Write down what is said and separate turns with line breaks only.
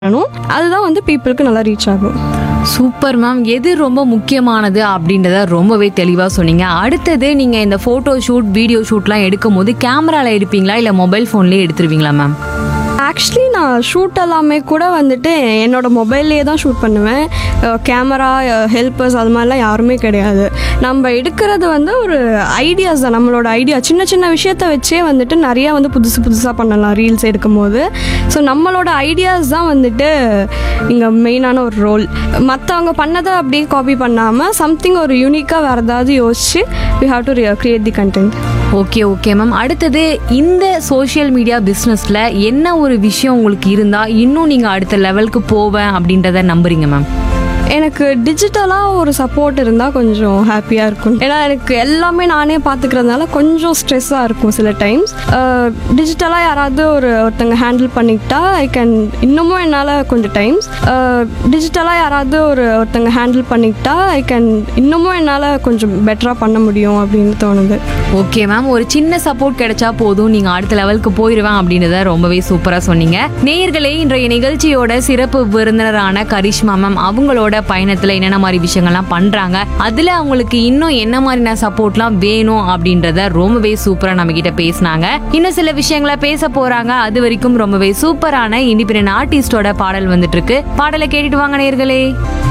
பண்ணணும் அதுதான் வந்து பீப்புளுக்கு நல்லா ரீச் ஆகும்
சூப்பர் மேம் எது ரொம்ப முக்கியமானது அப்படின்றத ரொம்பவே தெளிவாக சொன்னீங்க அடுத்தது நீங்கள் இந்த ஃபோட்டோ ஷூட் வீடியோ ஷூட்லாம் எடுக்கும் போது கேமராவில் எடுப்பீங்களா இல்லை மொபைல் ஃபோன்லேயே எடுத்துருவீங்களா மேம்
ஆக்சுவலி நான் ஷூட் எல்லாமே கூட வந்துட்டு என்னோட மொபைல்லையே தான் ஷூட் பண்ணுவேன் கேமரா ஹெல்ப்பர்ஸ் அது மாதிரிலாம் யாருமே கிடையாது நம்ம எடுக்கிறது வந்து ஒரு ஐடியாஸ் தான் நம்மளோட ஐடியா சின்ன சின்ன விஷயத்த வச்சே வந்துட்டு நிறைய வந்து புதுசு புதுசாக பண்ணலாம் ரீல்ஸ் எடுக்கும் போது ஸோ நம்மளோட ஐடியாஸ் தான் வந்துட்டு இங்கே மெயினான ஒரு ரோல் மற்றவங்க பண்ணதை அப்படியே காப்பி பண்ணாமல் சம்திங் ஒரு யூனிக்காக வேறு ஏதாவது யோசிச்சு we have to create the content
okay okay ma'am அடுத்தது இந்த சோஷியல் மீடியா பிஸ்னஸில் என்ன ஒரு விஷயம் உங்களுக்கு இருந்தால் இன்னும் நீங்கள் அடுத்த லெவலுக்கு போவேன் அப்படின்றத நம்புறீங்க மேம்
எனக்கு டிஜிட்டலாக ஒரு சப்போர்ட் இருந்தால் கொஞ்சம் ஹாப்பியாக இருக்கும் ஏன்னா எனக்கு எல்லாமே நானே பார்த்துக்கிறதுனால கொஞ்சம் ஸ்ட்ரெஸ்ஸாக இருக்கும் சில டைம்ஸ் டிஜிட்டலாக யாராவது ஒரு ஒருத்தங்க ஹேண்டில் பண்ணிக்கிட்டா ஐ கேன் இன்னமும் என்னால் கொஞ்சம் டைம்ஸ் டிஜிட்டலாக யாராவது ஒரு ஒருத்தங்க ஹேண்டில் பண்ணிக்கிட்டா ஐ கேன் இன்னமும் என்னால் கொஞ்சம் பெட்டராக பண்ண முடியும் அப்படின்னு தோணுது
ஓகே மேம் ஒரு சின்ன சப்போர்ட் கிடைச்சா போதும் நீங்கள் அடுத்த லெவலுக்கு போயிடுவேன் அப்படின்றத ரொம்பவே சூப்பராக சொன்னீங்க நேயர்களே இன்றைய நிகழ்ச்சியோட சிறப்பு விருந்தினரான கரிஷ்மா மேம் அவங்களோட பயணத்தில் என்னென்ன மாதிரி விஷயங்கள்லாம் பண்ணுறாங்க அதில் அவங்களுக்கு இன்னும் என்ன மாதிரியான சப்போர்ட்லாம் வேணும் அப்படின்றத ரொம்பவே சூப்பராக நம்ம கிட்ட பேசினாங்க இன்னும் சில விஷயங்களை பேச போறாங்க அது வரைக்கும் ரொம்பவே சூப்பரான இண்டிபெண்டன்ட் ஆர்டிஸ்டோட பாடல் வந்துட்டு இருக்கு பாடலை கேட்டுட்டு வாங்க நேயர்களே